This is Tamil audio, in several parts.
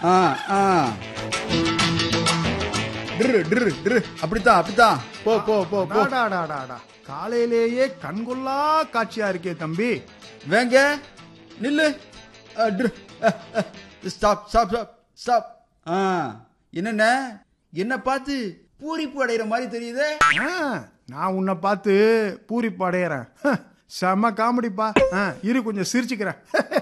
ஆ ஆ டிரு டிரு டிரு அப்படித்தான் அப்படித்தான் போ போ போ போ டாடாடாடாடா. காலையிலேயே கண்கொள்ளா காட்சியா இருக்கே தம்பி வேங்க நில்லு அ, டிரு. அ, அ. ஸ்டாப் ஸ்டாப் ஸ்டாப் ஸ்டாப் ஆ என்னண்ண என்ன பார்த்து பூரிப்பு அடைகிற மாதிரி தெரியுதே ஆ, நான் உன்னை பார்த்து பூரிப்பு அடையறேன் ஹ, செம காமெடிப்பா ஆ, இரு கொஞ்சம் சிரிச்சுக்கிறேன்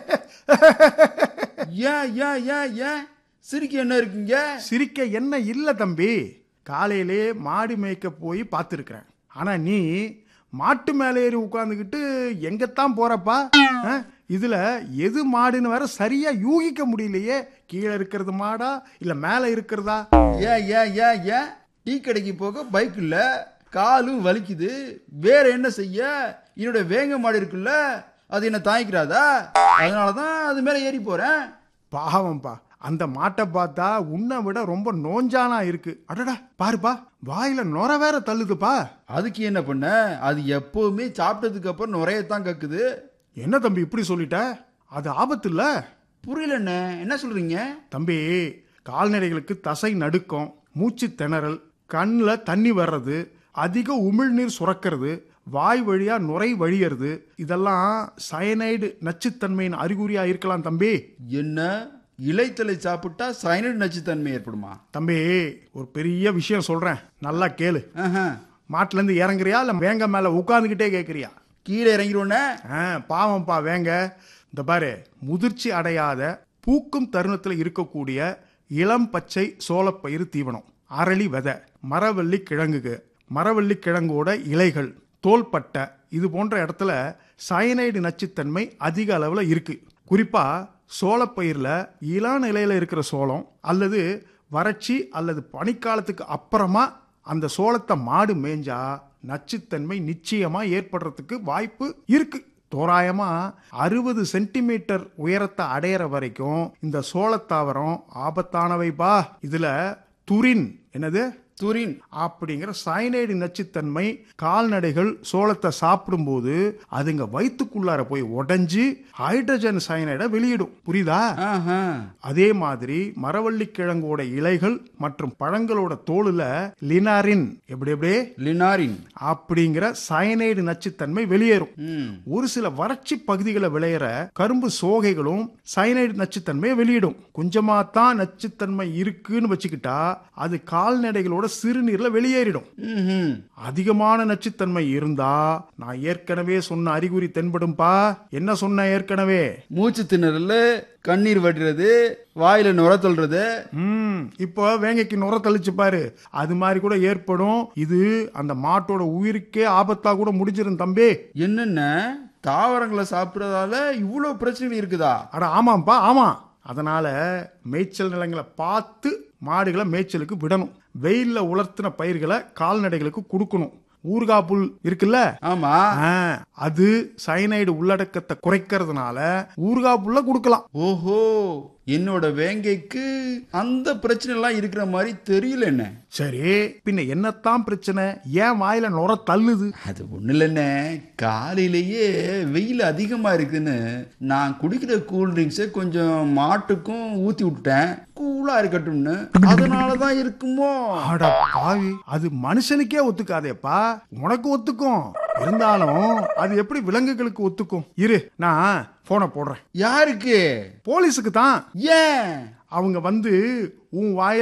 ஏன் ஏன் ஏன் ஏன் சிரிக்க என்ன இருக்குங்க சிரிக்க என்ன இல்ல தம்பி காலையிலே மாடு மேய்க்க போய் பார்த்துருக்கிறேன் ஆனா நீ மாட்டு மேலே ஏறி உட்காந்துக்கிட்டு எங்கத்தான் போறப்பா ஆ, இதுல எது மாடுன்னு வேற சரியா யூகிக்க முடியலையே கீழே இருக்கிறது மாடா இல்ல மேல இருக்கிறதா ஏன் ஏன் ஏன் ஏன் டீ கடைக்கு போக பைக் இல்ல காலும் வலிக்குது வேற என்ன செய்ய என்னோட வேங்க மாடு இருக்குல்ல அது என்ன தாங்கிக்கிறாதா அதனாலதான் அது மேல ஏறி போறேன் பாவம்பா அந்த மாட்டை பார்த்தா உன்னை விட ரொம்ப நோஞ்சானா இருக்கு அடடா பாருப்பா வாயில நொர வேற தள்ளுதுப்பா அதுக்கு என்ன பண்ண அது எப்பவுமே சாப்பிட்டதுக்கு அப்புறம் நுரையத்தான் கக்குது என்ன தம்பி இப்படி சொல்லிட்ட அது ஆபத்து இல்ல புரியல என்ன என்ன சொல்றீங்க தம்பி கால்நடைகளுக்கு தசை நடுக்கம் மூச்சு திணறல் கண்ணில் தண்ணி வர்றது அதிக உமிழ்நீர் சுரக்கிறது வாய் வழியா நுரை வழியறது இதெல்லாம் சயனைடு நச்சுத்தன்மையின் அறிகுறியா இருக்கலாம் தம்பி என்ன இலைத்தலை சாப்பிட்டா சைனட் நச்சுத்தன்மை ஏற்படுமா தம்பி ஒரு பெரிய விஷயம் சொல்றேன் நல்லா கேளு ஆஹா. மாட்டுல இருந்து இறங்குறியா இல்ல வேங்க மேல உட்காந்துக்கிட்டே கேக்குறியா கீழே இறங்கிடுவோன்னே ஆ, பாவம்ப்பா வேங்க இந்த பாரு முதிர்ச்சி அடையாத பூக்கும் தருணத்துல இருக்கக்கூடிய இளம் பச்சை சோளப்பயிறு தீவனம் அரளி விதை மரவள்ளி கிழங்குக மரவள்ளி கிழங்கோட இலைகள் தோள்பட்டை இது போன்ற இடத்துல சயனைடு நச்சுத்தன்மை அதிக அளவுல இருக்கு குறிப்பா சோளப்பயிரில் இளா நிலையில இருக்கிற சோளம் அல்லது வறட்சி அல்லது பனிக்காலத்துக்கு அப்புறமா அந்த சோளத்தை மாடு மேய்ஞ்சா நச்சுத்தன்மை நிச்சயமா ஏற்படுறதுக்கு வாய்ப்பு இருக்கு தோராயமா அறுபது சென்டிமீட்டர் உயரத்தை அடையிற வரைக்கும் இந்த சோளத்தாவரம் ஆபத்தானவைப்பா இதுல துரின் என்னது துரின் அப்படிங்கிற சயனைடு நச்சுத்தன்மை கால்நடைகள் சோளத்தை சாப்பிடும்போது அதுங்க வயிற்றுக்குள்ளார போய் உடைஞ்சு ஹைட்ரஜன் சயனைடை வெளியிடும் புரியுதா ஆஹா. அதே மாதிரி மரவள்ளி கிழங்கோட இலைகள் மற்றும் பழங்களோட தோலுல லினாரின் எப்படி எப்படி லினாரின் அப்படிங்கிற சயனைடு நச்சுத்தன்மை வெளியேறும் ம். ஒரு சில வறட்சி பகுதிகளை விளையிற கரும்பு சோகைகளும் சயனைடு நச்சுத்தன்மையை வெளியிடும் கொஞ்சமா தான் நச்சுத்தன்மை இருக்குன்னு வச்சுக்கிட்டா அது கால்நடைகளோட சிறுநீர்ல வெளியேறிடும் ம்ஹும். அதிகமான நச்சுத்தன்மை இருந்தா நான் ஏற்கனவே சொன்ன அறிகுறி தென்படும்பா என்ன சொன்ன ஏற்கனவே மூச்சு திணறல் கண்ணீர் வடிறது வாயில நுர தள்ளுறது ம் இப்போ வேங்கைக்கு நுர தள்ளிச்சு பாரு அது மாதிரி கூட ஏற்படும் இது அந்த மாட்டோட உயிருக்கே ஆபத்தா கூட முடிஞ்சிரும் தம்பி என்னென்ன தாவரங்களை சாப்பிட்றதால இவ்வளோ பிரச்சனைகள் இருக்குதா அட ஆமாம்ப்பா ஆமா அதனால மேய்ச்சல் நிலங்களை பார்த்து மாடுகளை மேய்ச்சலுக்கு விடணும் வெயில்ல உலர்த்தின பயிர்களை கால்நடைகளுக்கு கொடுக்கணும் ஊறுகா புல் இருக்குல்ல ஆமா ஆ, அது சயனைடு உள்ளடக்கத்தை குறைக்கிறதுனால ஊறுகா புல்ல கொடுக்கலாம் ஓஹோ என்னோட வேங்கைக்கு அந்த பிரச்சனை எல்லாம் இருக்கிற மாதிரி தெரியல என்ன சரி பின்ன என்னத்தான் பிரச்சனை ஏன் வாயில நுர தள்ளுது அது ஒண்ணு இல்லைண்ணே காலையிலேயே வெயில் அதிகமா இருக்குன்னு நான் குடிக்கிற கூல் ட்ரிங்க்ஸை கொஞ்சம் மாட்டுக்கும் ஊத்தி விட்டேன் கூலா இருக்கட்டும்னு அதனாலதான் இருக்குமோ அட பாவி அது மனுஷனுக்கே ஒத்துக்காதேப்பா உனக்கு ஒத்துக்கும் இருந்தாலும் அது எப்படி விலங்குகளுக்கு ஒத்துக்கும் இரு நான் போனை போடுறேன் யாருக்கு போலீஸுக்கு தான் ஏன் அவங்க வந்து உன் வாயில